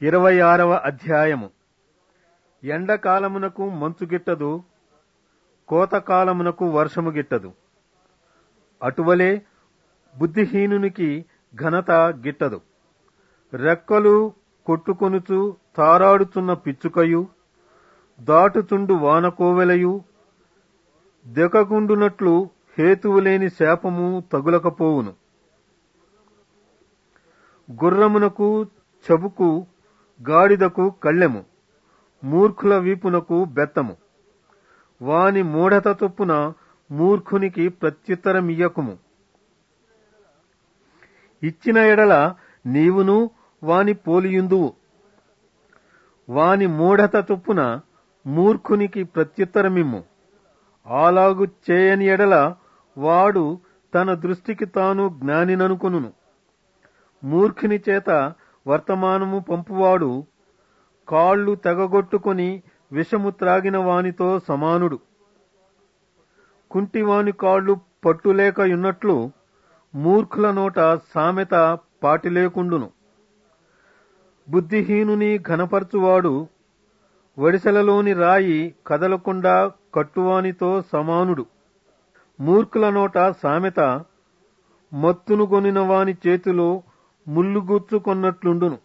ఇరవై ఆరవ అధ్యాయము ఎండకాలమునకు మంచు గిట్టదు కోతకాలమునకు వర్షము గిట్టదు అటువలే బుద్ధిహీనునికి ఘనత గిట్టదు రెక్కలు కొట్టుకొనుచు తారాడుతున్న పిచ్చుకయు దాటుచుండు వానకోవెలయు దెకగుండునట్లు హేతువులేని శాపము తగులకపోవును గుర్రమునకు చెబుకు గాడిదకు కళ్ళెము మూర్ఖుల వీపునకు బెత్తము వాని మూఢత చొప్పున మూర్ఖునికి ప్రత్యుత్తరమియ్యకుము ఇచ్చిన ఎడల నీవును వాని పోలియుందువు వాని మూఢత చొప్పున మూర్ఖునికి ప్రత్యుత్తరమిమ్ము అలాగు చేయని ఎడల వాడు తన దృష్టికి తాను జ్ఞానిననుకొనును మూర్ఖుని చేత వర్తమానము పంపువాడు కాళ్ళు తెగగొట్టుకొని విషము త్రాగిన వానితో సమానుడు కుంటివాని కాళ్ళు పట్టులేక యున్నట్లు మూర్ఖుల నోట సామెత పాటిలేకుండును బుద్ధిహీనుని ఘనపరచువాడు వడిసెలలోని రాయి కదలకుండా కట్టువానితో సమానుడు మూర్ఖుల నోట సామెత మత్తును కొనిన వాని చేతిలో ముల్లుగుచ్చుకొన్నట్లుండును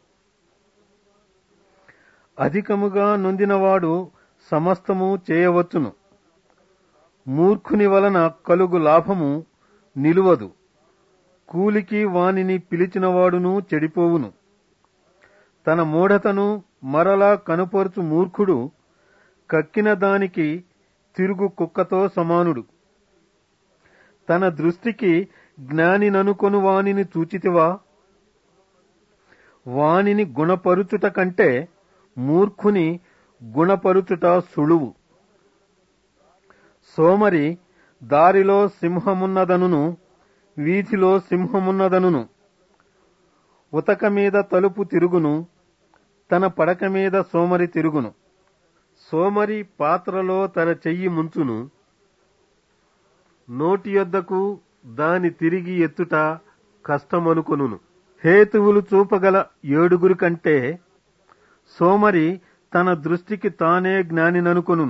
అధికముగా నొందినవాడు సమస్తము చేయవచ్చును మూర్ఖుని వలన కలుగు లాభము నిలువదు కూలికి వానిని పిలిచినవాడును చెడిపోవును తన మూఢతను మరలా కనుపరుచు మూర్ఖుడు కక్కిన దానికి తిరుగు కుక్కతో సమానుడు తన దృష్టికి జ్ఞానిననుకొను వానిని చూచితివా వానిని గుణపరుచుట కంటే మూర్ఖుని గుణపరుచుట సులువు సోమరి దారిలో సింహమున్నదనును వీధిలో సింహమున్నదనును ఉతక మీద తలుపు తిరుగును తన పడక మీద సోమరి తిరుగును సోమరి పాత్రలో తన చెయ్యి ముంచును నోటి యొద్దకు దాని తిరిగి ఎత్తుట కష్టమనుకొనును హేతువులు చూపగల ఏడుగురి కంటే సోమరి తన దృష్టికి తానే జ్ఞానిననుకొనును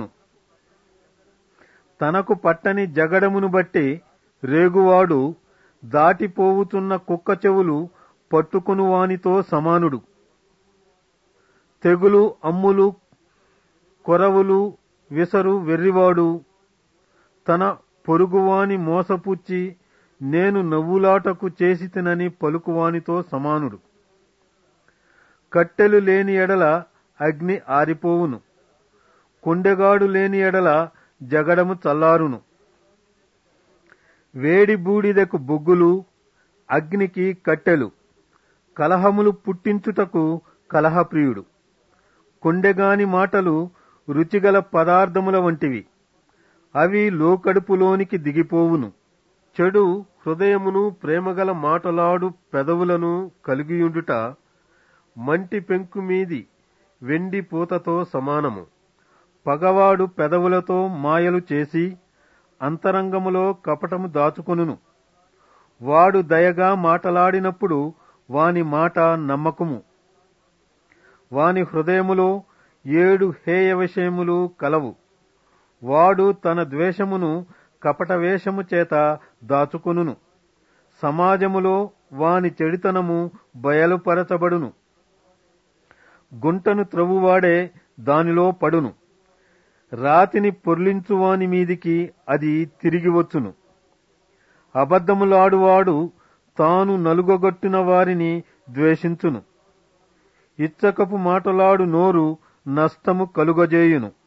తనకు పట్టని జగడమును బట్టి రేగువాడు దాటిపోవుతున్న కుక్క చెవులు పట్టుకుని వానితో సమానుడు తెగులు అమ్ములు కొరవులు విసరు వెర్రివాడు తన పొరుగువాని మోసపుచ్చి నేను నవ్వులాటకు చేసి తినని పలుకువానితో సమానుడు కట్టెలు లేని ఎడల అగ్ని ఆరిపోవును కొండెగాడు లేని ఎడల జగడము చల్లారును వేడి బూడిదకు బొగ్గులు అగ్నికి కట్టెలు కలహములు పుట్టించుటకు కలహప్రియుడు కొండెగాని మాటలు రుచిగల పదార్థముల వంటివి అవి లోకడుపులోనికి దిగిపోవును చెడు హృదయమును ప్రేమగల మాటలాడు పెదవులను కలిగియుండుట మంటి పెంకు మీది వెండి పూతతో సమానము పగవాడు పెదవులతో మాయలు చేసి అంతరంగములో కపటము దాచుకొనును వాడు దయగా మాటలాడినప్పుడు వాని మాట నమ్మకము వాని హృదయములో ఏడు హేయ విషయములు కలవు వాడు తన ద్వేషమును కపట వేషము చేత దాచుకొనును సమాజములో వాని చెడితనము బయలుపరచబడును గుంటను త్రవ్వువాడే దానిలో పడును రాతిని పొర్లించువాని మీదికి అది తిరిగి వచ్చును అబద్ధములాడువాడు తాను నలుగొగొట్టిన వారిని ద్వేషించును ఇచ్చకపు మాటలాడు నోరు నష్టము కలుగజేయును